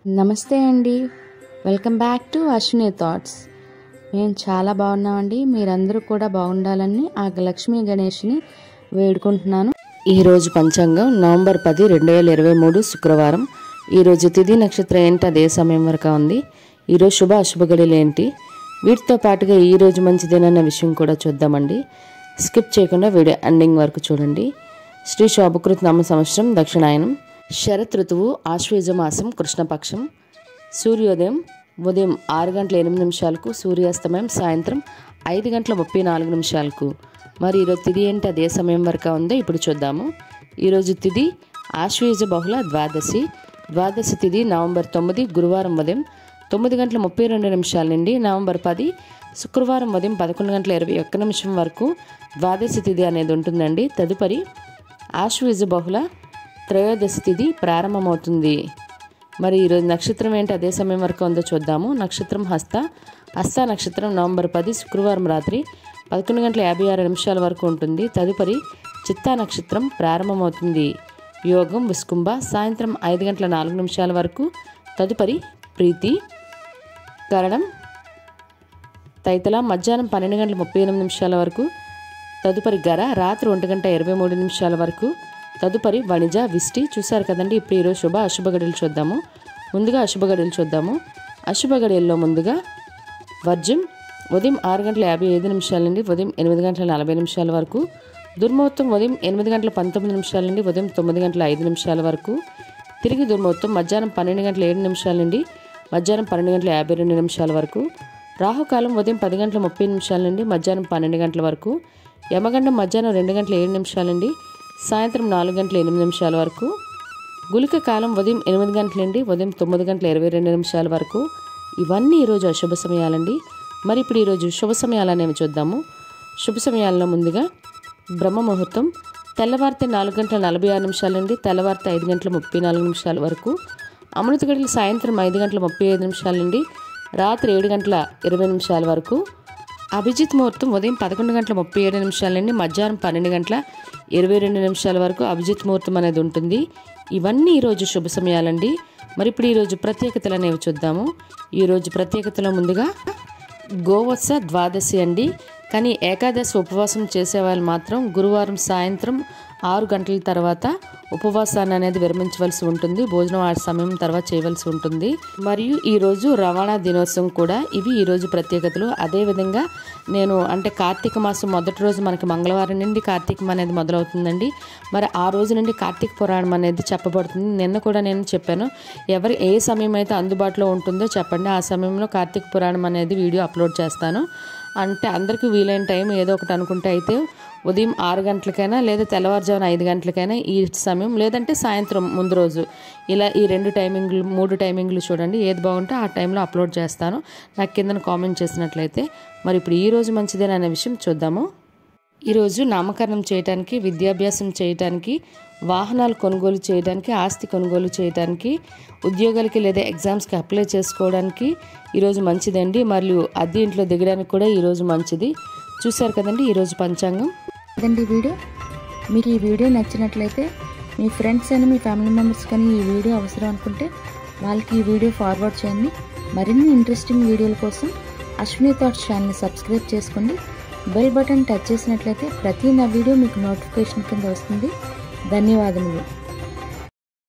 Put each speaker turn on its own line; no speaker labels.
నమస్తే అండి welcome back to Ashwini thoughts మేము చాలా బాగున్నామండి మీరందరూ కూడా బాగుండాలని ఆ లక్ష్మీ గణేష్ని వేడుకుంటున్నాను ఈరోజు పంచాంగం నవంబర్ పది రెండు వేల ఇరవై మూడు శుక్రవారం ఈరోజు తిథి నక్షత్రం ఏంటి అదే సమయం వరకు ఉంది ఈరోజు శుభ అశుభ గడియలు ఏంటి వీటితో పాటుగా ఈరోజు మంచిదేనన్న విషయం కూడా చూద్దామండి స్కిప్ చేయకుండా వీడియో ఎండింగ్ వరకు చూడండి శ్రీ శోభకృత్ నామ సంవత్సరం దక్షిణాయనం శరత్ ఋతువు ఆశ్వేజ మాసం కృష్ణపక్షం సూర్యోదయం ఉదయం ఆరు గంటల ఎనిమిది నిమిషాలకు సూర్యాస్తమయం సాయంత్రం ఐదు గంటల ముప్పై నాలుగు నిమిషాలకు మరి ఈరోజు తిథి ఏంటి అదే సమయం వరకు ఉందో ఇప్పుడు చూద్దాము ఈరోజు తిథి ఆశ్వేజ బహుళ ద్వాదశి ద్వాదశి తిథి నవంబర్ తొమ్మిది గురువారం ఉదయం తొమ్మిది గంటల ముప్పై రెండు నిమిషాల నుండి నవంబర్ పది శుక్రవారం ఉదయం పదకొండు గంటల ఇరవై ఒక్క నిమిషం వరకు ద్వాదశి తిథి అనేది ఉంటుందండి తదుపరి ఆశ్వేజ బహుళ త్రయోదశి తిథి ప్రారంభమవుతుంది మరి ఈరోజు నక్షత్రం ఏంటి అదే సమయం వరకు ఉందో చూద్దాము నక్షత్రం హస్త హస్త నక్షత్రం నవంబర్ పది శుక్రవారం రాత్రి పదకొండు గంటల యాభై ఆరు నిమిషాల వరకు ఉంటుంది తదుపరి చిత్తా నక్షత్రం ప్రారంభమవుతుంది యోగం విస్కుంభ సాయంత్రం ఐదు గంటల నాలుగు నిమిషాల వరకు తదుపరి ప్రీతి కరణం తైతల మధ్యాహ్నం పన్నెండు గంటల ముప్పై ఎనిమిది నిమిషాల వరకు తదుపరి గర రాత్రి ఒంటి గంట ఇరవై మూడు నిమిషాల వరకు తదుపరి వణిజ విష్టి చూశారు కదండి ఇప్పుడు ఈరోజు శుభ అశుభ గడియలు చూద్దాము ముందుగా అశుభ గడియలు చూద్దాము అశుభ గడియల్లో ముందుగా వర్జం ఉదయం ఆరు గంటల యాభై ఐదు నిమిషాల నుండి ఉదయం ఎనిమిది గంటల నలభై నిమిషాల వరకు దుర్ముహూర్తం ఉదయం ఎనిమిది గంటల పంతొమ్మిది నిమిషాల నుండి ఉదయం తొమ్మిది గంటల ఐదు నిమిషాల వరకు తిరిగి దుర్ముహూర్తం మధ్యాహ్నం పన్నెండు గంటల ఏడు నిమిషాల నుండి మధ్యాహ్నం పన్నెండు గంటల యాభై రెండు నిమిషాల వరకు రాహుకాలం ఉదయం పది గంటల ముప్పై నిమిషాల నుండి మధ్యాహ్నం పన్నెండు గంటల వరకు యమగండం మధ్యాహ్నం రెండు గంటల ఏడు నిమిషాల నుండి సాయంత్రం నాలుగు గంటల ఎనిమిది నిమిషాల వరకు గులిక కాలం ఉదయం ఎనిమిది గంటల నుండి ఉదయం తొమ్మిది గంటల ఇరవై రెండు నిమిషాల వరకు ఇవన్నీ ఈరోజు అశుభ సమయాలండి మరి ఇప్పుడు ఈరోజు శుభ సమయాలు అనేవి చూద్దాము శుభ సమయాల్లో ముందుగా బ్రహ్మ ముహూర్తం తెల్లవారితే నాలుగు గంటల నలభై ఆరు నిమిషాల నుండి తెల్లవారితే ఐదు గంటల ముప్పై నాలుగు నిమిషాల వరకు అమృత గడియలు సాయంత్రం ఐదు గంటల ముప్పై ఐదు నిమిషాల నుండి రాత్రి ఏడు గంటల ఇరవై నిమిషాల వరకు అభిజిత్ ముహూర్తం ఉదయం పదకొండు గంటల ముప్పై ఏడు నిమిషాల నుండి మధ్యాహ్నం పన్నెండు గంటల ఇరవై రెండు నిమిషాల వరకు అభిజిత్ ముహూర్తం అనేది ఉంటుంది ఇవన్నీ ఈరోజు శుభ సమయాలండి మరి ఇప్పుడు ఈరోజు ప్రత్యేకతలు అనేవి చూద్దాము ఈరోజు ప్రత్యేకతలో ముందుగా గోవత్స ద్వాదశి అండి కానీ ఏకాదశి ఉపవాసం చేసేవాళ్ళు మాత్రం గురువారం సాయంత్రం ఆరు గంటల తర్వాత ఉపవాసాన్ని అనేది విరమించవలసి ఉంటుంది భోజనం ఆ సమయం తర్వాత చేయవలసి ఉంటుంది మరియు ఈరోజు రవాణా దినోత్సవం కూడా ఇవి ఈరోజు ప్రత్యేకతలు అదేవిధంగా నేను అంటే కార్తీక మాసం మొదటి రోజు మనకి మంగళవారం నుండి కార్తీకం అనేది మొదలవుతుందండి మరి ఆ రోజు నుండి కార్తీక పురాణం అనేది చెప్పబడుతుంది నిన్న కూడా నేను చెప్పాను ఎవరి ఏ సమయం అయితే అందుబాటులో ఉంటుందో చెప్పండి ఆ సమయంలో కార్తీక పురాణం అనేది వీడియో అప్లోడ్ చేస్తాను అంటే అందరికీ వీలైన టైం ఏదో ఒకటి అనుకుంటే అయితే ఉదయం ఆరు గంటలకైనా లేదా తెల్లవారుజామున ఐదు గంటలకైనా ఈ సమయం లేదంటే సాయంత్రం ముందు రోజు ఇలా ఈ రెండు టైమింగ్లు మూడు టైమింగ్లు చూడండి ఏది బాగుంటే ఆ టైంలో అప్లోడ్ చేస్తాను నాకు కింద కామెంట్ చేసినట్లయితే మరి ఇప్పుడు ఈ రోజు మంచిదేననే విషయం చూద్దాము ఈరోజు నామకరణం చేయడానికి విద్యాభ్యాసం చేయడానికి వాహనాలు కొనుగోలు చేయడానికి ఆస్తి కొనుగోలు చేయడానికి ఉద్యోగాలకి లేదా ఎగ్జామ్స్కి అప్లై చేసుకోవడానికి ఈరోజు మంచిదండి మరియు అద్దె ఇంట్లో దిగడానికి కూడా ఈరోజు మంచిది చూశారు కదండి ఈరోజు పంచాంగం
అదండి ఈ వీడియో మీకు ఈ వీడియో నచ్చినట్లయితే మీ ఫ్రెండ్స్ అని మీ ఫ్యామిలీ మెంబర్స్ కానీ ఈ వీడియో అవసరం అనుకుంటే వాళ్ళకి ఈ వీడియో ఫార్వర్డ్ చేయండి మరిన్ని ఇంట్రెస్టింగ్ వీడియోల కోసం అశ్విని థాట్స్ ఛానల్ని సబ్స్క్రైబ్ చేసుకోండి బెల్ బటన్ టచ్ చేసినట్లయితే ప్రతి నా వీడియో మీకు నోటిఫికేషన్ కింద వస్తుంది ధన్యవాదములు